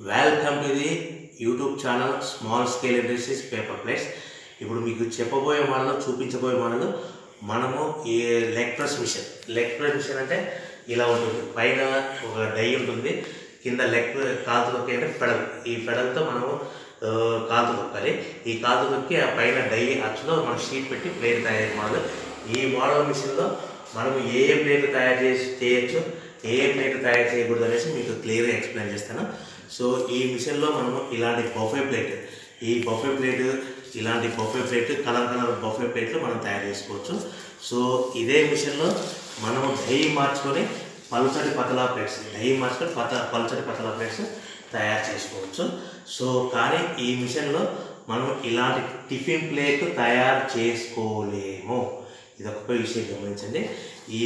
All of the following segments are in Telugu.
Welcome to the YouTube channel small scale industries paper plates ఇప్పుడు మీకు చెప్పబోయే మోడల్ చూపించబోయే మోడల్ మనము ఈ leg press machine leg press machine అంటే ఇలా ఉంటుంది పైన ఒక డై ఉంటుంది కింద లెగ్ కాలు తొక్కి అంటే పెడల్ ఈ పెడల్తో మనము ఆ, కాలు తొక్కాలి ఈ కాలు తొక్కి ఆ పైన డై అచ్చులో మనం షీట్ పెట్టి ప్లేట్ తయారు మోడల్ ఈ మోడల్ మిషన్లో మనం ఏ ఏ ప్లేట్లు తయారు చేసి చేయొచ్చు ఏ ఏ ప్లేట్ తయారు చేయకూడదు అనేసి మీకు క్లియర్గా ఎక్స్ప్లెయిన్ చేస్తాను సో ఈ మిషన్లో మనము ఇలాంటి బఫే ప్లేట్ ఈ బఫే ప్లేట్ ఇలాంటి buffet plate colour colour buffet ప్లేట్లు మనం తయారు చేసుకోవచ్చు సో ఇదే మిషన్లో మనము డై మార్చుకొని పలుచటి పతలా ప్లేట్స్ డై మార్చుకొని పత పలుచటి పతలా ప్లేట్స్ తయారు చేసుకోవచ్చు సో కానీ ఈ మిషన్లో మనం ఇలాంటి టిఫిన్ ప్లేట్ తయారు చేసుకోలేము ఇది ఒక్క విషయం గమనించండి ఈ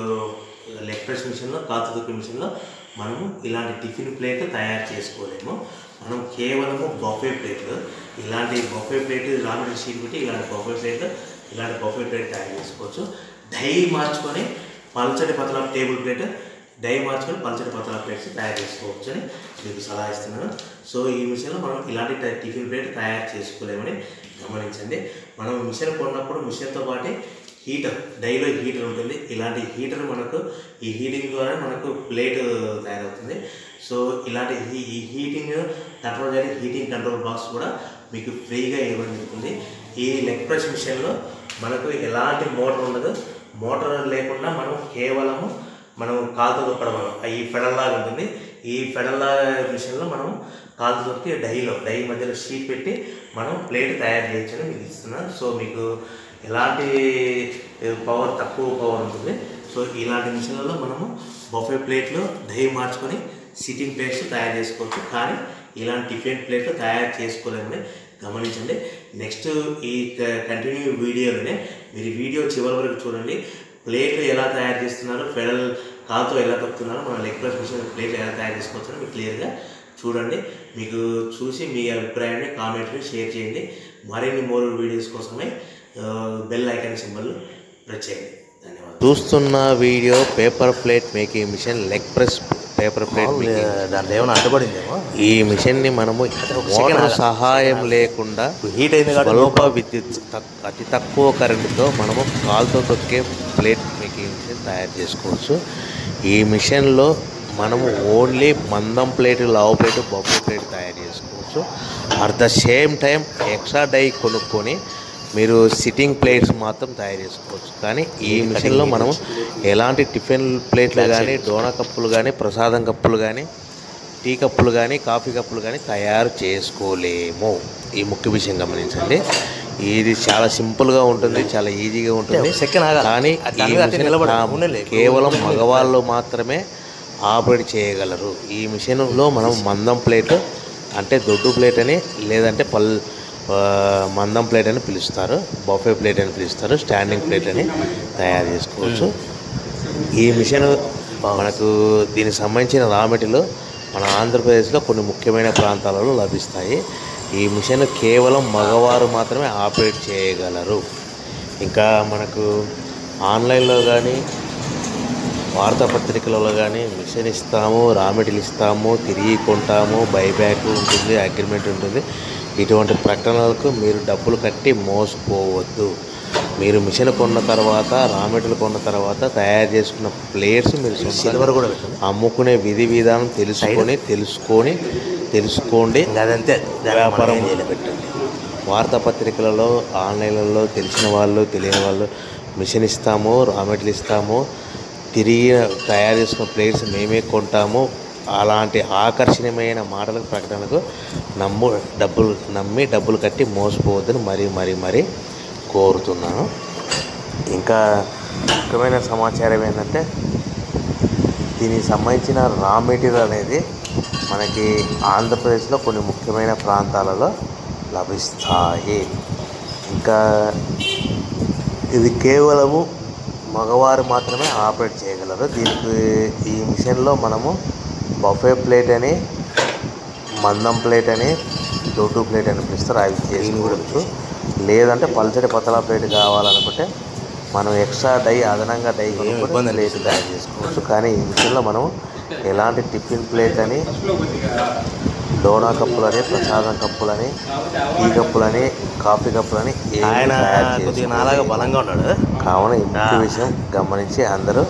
లెగ్ ప్రెస్ మిషన్లో కాతు తొక్కే మిషన్లో మనము ఇలాంటి టిఫిన్ ప్లేట్ తయారు చేసుకోలేము మనం కేవలము బఫే ప్లేట్లు ఇలాంటి బఫే ప్లేట్ రామిడి షీట్ పెట్టి ఇలాంటి బఫే ప్లేట్ ఇలాంటి బఫే ప్లేట్ తయారు చేసుకోవచ్చు డై మార్చుకొని పల్చటి పతల టేబుల్ ప్లేట్ డై మార్చుకొని పల్చటి పతల ప్లేట్స్ తయారు చేసుకోవచ్చు అని మీకు సలహా ఇస్తున్నాను సో ఈ మిషన్లో మనం ఇలాంటి టై- టిఫిన్ ప్లేట్ తయారు చేసుకోలేమని గమనించండి మనం మిషన్ కొన్నప్పుడు మిషన్తో పాటు హీటర్ డైలో హీటర్ ఉంటుంది ఇలాంటి హీటర్ మనకు ఈ హీటింగ్ ద్వారా మనకు ప్లేట్ తయారవుతుంది సో ఇలాంటి హీ- ఈ హీటింగ్ కంట్రోల్ చేయడానికి హీటింగ్ కంట్రోల్ బాక్స్ కూడా మీకు ఫ్రీగా ఇవ్వడం జరుగుతుంది ఈ లెగ్ ప్రెస్ మిషన్లో మనకు ఎలాంటి మోటార్ ఉండదు మోటార్ లేకుండా మనం కేవలము మనం కాలుతో తొక్కడం వల్ల ఈ ఫెడల్లాగా ఉంటుంది ఈ ఫెడల్లా మిషన్లో మనం కాలుతో తొక్కి డైలో డై మధ్యలో షీట్ పెట్టి మనం ప్లేట్ తయారు చేయొచ్చని మీకు ఇస్తున్నాను సో మీకు ఎలాంటి పవర్ తక్కువ పవర్ ఉంటుంది సో ఇలాంటి మిషన్లలో మనము బఫే ప్లేట్లు డై మార్చుకొని సిట్టింగ్ ప్లేట్స్ తయారు చేసుకోవచ్చు కానీ ఇలాంటి టిఫిన్ ప్లేట్లు తయారు చేసుకోలేమని గమనించండి నెక్స్ట్ ఈ కంటిన్యూ వీడియోలోనే మీరు వీడియో చివరి వరకు చూడండి ప్లేట్లు ఎలా తయారు చేస్తున్నారు ఫెడల్ కాలుతో ఎలా తొక్కుతున్నారో మన లెగ్ ప్రెస్ మిషన్ ప్లేట్లు ఎలా తయారు చేసుకోవచ్చో మీకు క్లియర్గా చూడండి మీకు చూసి మీ అభిప్రాయాన్ని కామెంట్ని షేర్ చేయండి మరిన్ని మోర్ వీడియోస్ కోసమై బెల్ ఐకాన్ సింబల్ ప్రెస్ చేయండి ధన్యవాదాలు చూస్తున్న video paper plate making machine leg press paper plate making దాంట్లో ఏమైనా అడ్డుపడిందేమో ఈ మిషన్ ని మనము మోటార్ సహాయం లేకుండా హీట్ అయింది స్వల్ప విద్యుత్ తక్- అతి తక్కువ కరెంటుతో మనము కాలుతో తొక్కే ప్లేట్ మేకింగ్ మిషన్ తయారు చేసుకోవచ్చు ఈ మిషన్లో మనము ఓన్లీ మందం ప్లేట్ లావు ప్లేట్ బొబ్బు ప్లేట్ తయారు చేసుకోవచ్చు at the same time extra die కొనుక్కొని మీరు సిట్టింగ్ ప్లేట్స్ మాత్రం తయారు చేసుకోవచ్చు కానీ ఈ మిషన్లో మనము ఎలాంటి టిఫిన్ ప్లేట్లు కానీ డోనా కప్పులు కానీ ప్రసాదం కప్పులు కానీ టీ కప్పులు కానీ కాఫీ కప్పులు కానీ తయారు చేసుకోలేము ఈ ముఖ్య విషయం గమనించండి ఇది చాలా సింపుల్గా ఉంటుంది చాలా ఈజీగా ఉంటుంది సెకండ్ ఆగాలి. కానీ అది ఈ దాని మీద అట్టే మిషన్ నిలబడి ఆ ఉండలే. కేవలం మగవాళ్ళు మాత్రమే ఆపరేట్ చేయగలరు ఈ మిషన్లో మనం మందం ప్లేట్ అంటే దొడ్డు ప్లేట్ అని లేదంటే పల్ ఆ, మందం ప్లేట్ అని పిలుస్తారు బఫే ప్లేట్ అని పిలుస్తారు స్టాండింగ్ ప్లేట్ అని తయారు చేసుకోవచ్చు ఈ మిషన్ మనకు దీనికి సంబంధించిన రా మెటీరియల్ మన ఆంధ్రప్రదేశ్లో కొన్ని ముఖ్యమైన ప్రాంతాలలో లభిస్తాయి ఈ మిషన్ కేవలం మగవారు మాత్రమే ఆపరేట్ చేయగలరు ఇంకా మనకు ఆన్లైన్లో కానీ వార్తాపత్రికలలో కానీ మిషన్ ఇస్తాము రా మెటీరియల్ ఇస్తాము తిరిగి కొంటాము బైబ్యాక్ ఉంటుంది అగ్రిమెంట్ ఉంటుంది ఇటువంటి ప్రకటనలకు మీరు డబ్బులు కట్టి మోసపోవద్దు మీరు మిషన్ కొన్న తర్వాత రా మెటీరియల్ కొన్న తర్వాత తయారు చేసుకున్న ప్లేట్స్ మీరు సిల్వర్ కూడా పెట్టండి అమ్ముకునే విధి విధానం తెలుసుకొని తెలుసుకొని తెలుసుకోండి ఇంకా అదంతే దాన్ని మనం వ్యాపారం ఏం చేయలేం. పెట్టండి వార్తాపత్రికలలో ఆన్లైన్లలో తెలిసిన వాళ్ళు తెలియని వాళ్ళు మిషన్ ఇస్తాము రా మెటీరియల్ ఇస్తాము తిరిగి తయారు చేసుకున్న ప్లేట్స్ మేమే కొంటాము అలాంటి ఆకర్షణీయమైన మాటలకు ప్రకటనలకు నమ్ము డబ్బులు నమ్మి డబ్బులు కట్టి మోసపోవద్దని మరీ మరీ మరీ కోరుతున్నాను ఇంకా ముఖ్యమైన సమాచారం ఏంటంటే దీనికి సంబంధించిన రా మెటీరియల్ అనేది మనకి ఆంధ్రప్రదేశ్లో కొన్ని ముఖ్యమైన ప్రాంతాలలో లభిస్తాయి ఇంకా ఇది కేవలము మగవారు మాత్రమే ఆపరేట్ చేయగలరు దీనికి ఈ మిషన్లో మనము బఫే ప్లేట్ అని మందం ప్లేట్ అని దొడ్డు ప్లేట్ అని పిలుస్తారు అవి చేసుకోవచ్చు లేదంటే పల్చడి పతలా ప్లేట్ కావాలనుకుంటే మనం ఎక్స్ట్రా డై అదనంగా డై కొనుక్కొని ఇబ్బంది ప్లేట్ తయారు చేసుకోవచ్చు కానీ ఈ మిషన్లో మనం ఎలాంటి టిఫిన్ ప్లేట్ అని డోనా కప్పులని ప్రసాదం కప్పులని టీ కప్పులని కాఫీ కప్పులని ఏమీ ఆయన తయారు కొద్దిగా చేసుకోలేదు. నాలాగా బలంగా ఉన్నాడు కావున ఇంటి ఆ. విషయం గమనించి అందరూ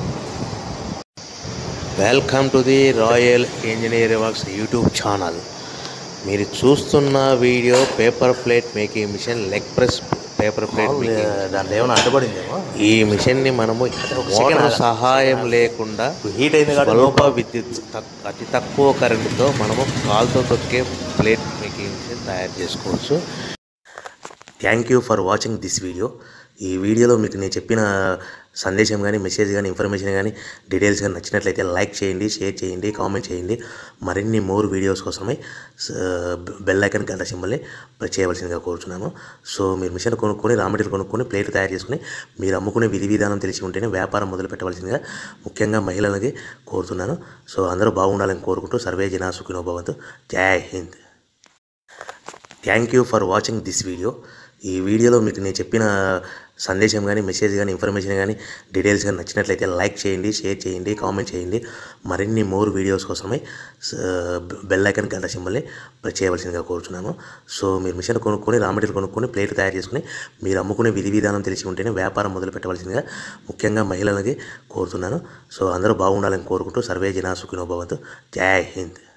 welcome to the royal engineer works YouTube channel మీరు చూస్తున్న video paper plate making machine leg press paper plate making దాంట్లో ఏమైనా అడ్డుపడిందేమో ఈ మిషన్ని మనము second మోటార్ ఆగు. సహాయం లేకుండా హీట్ అయింది కాబట్టి స్వల్ప విద్యుత్ తక్- అతి తక్కువ కరెంటుతో మనము కాల్తో తొక్కే ప్లేట్ మేకింగ్ మిషన్ తయారు చేసుకోవచ్చు thank you for watching this video ఈ వీడియోలో మీకు నేను చెప్పిన సందేశం కానీ మెసేజ్ కానీ ఇన్ఫర్మేషన్ కానీ డీటెయిల్స్ కానీ నచ్చినట్లయితే లైక్ చేయండి షేర్ చేయండి కామెంట్ చేయండి మరిన్ని మోర్ వీడియోస్ కోసమై బెల్ ఐకన్ గంట సింబల్ని ప్రెస్ చేయవలసిందిగా కోరుచున్నాను సో మీరు మిషన్ కొనుక్కొని రా మెటీరియల్ కొనుక్కొని ప్లేట్ తయారు చేసుకుని మీరు అమ్ముకునే విధి విధానం తెలిసి ఉంటేనే వ్యాపారం మొదలు పెట్టవలసిందిగా ముఖ్యంగా మహిళలకి కోరుతున్నాను సో అందరూ బాగుండాలని కోరుకుంటూ సర్వే జనా సుఖినో భవంతు జై Hind thank you for watching this video ఈ వీడియోలో మీకు నేను చెప్పిన సందేశం కానీ మెసేజ్ కానీ ఇన్ఫర్మేషన్ కానీ డీటెయిల్స్ కానీ నచ్చినట్లయితే లైక్ చేయండి షేర్ చేయండి కామెంట్ చేయండి మరిన్ని మోర్ వీడియోస్ కోసమై బెల్ ఐకన్ గంట సింబల్ని ప్రెస్ చేయవలసిందిగా కోరుచున్నాను సో మీరు మిషన్ కొనుక్కొని రా మెటీరియల్ కొనుక్కొని ప్లేట్ తయారు చేసుకుని మీరు అమ్ముకునే విధి విధానం తెలిసి ఉంటేనే వ్యాపారం మొదలు పెట్టవలసిందిగా ముఖ్యంగా మహిళలకి కోరుతున్నాను సో అందరూ బాగుండాలని కోరుకుంటూ సర్వే జనా సుఖినో భవంతు జై హింద్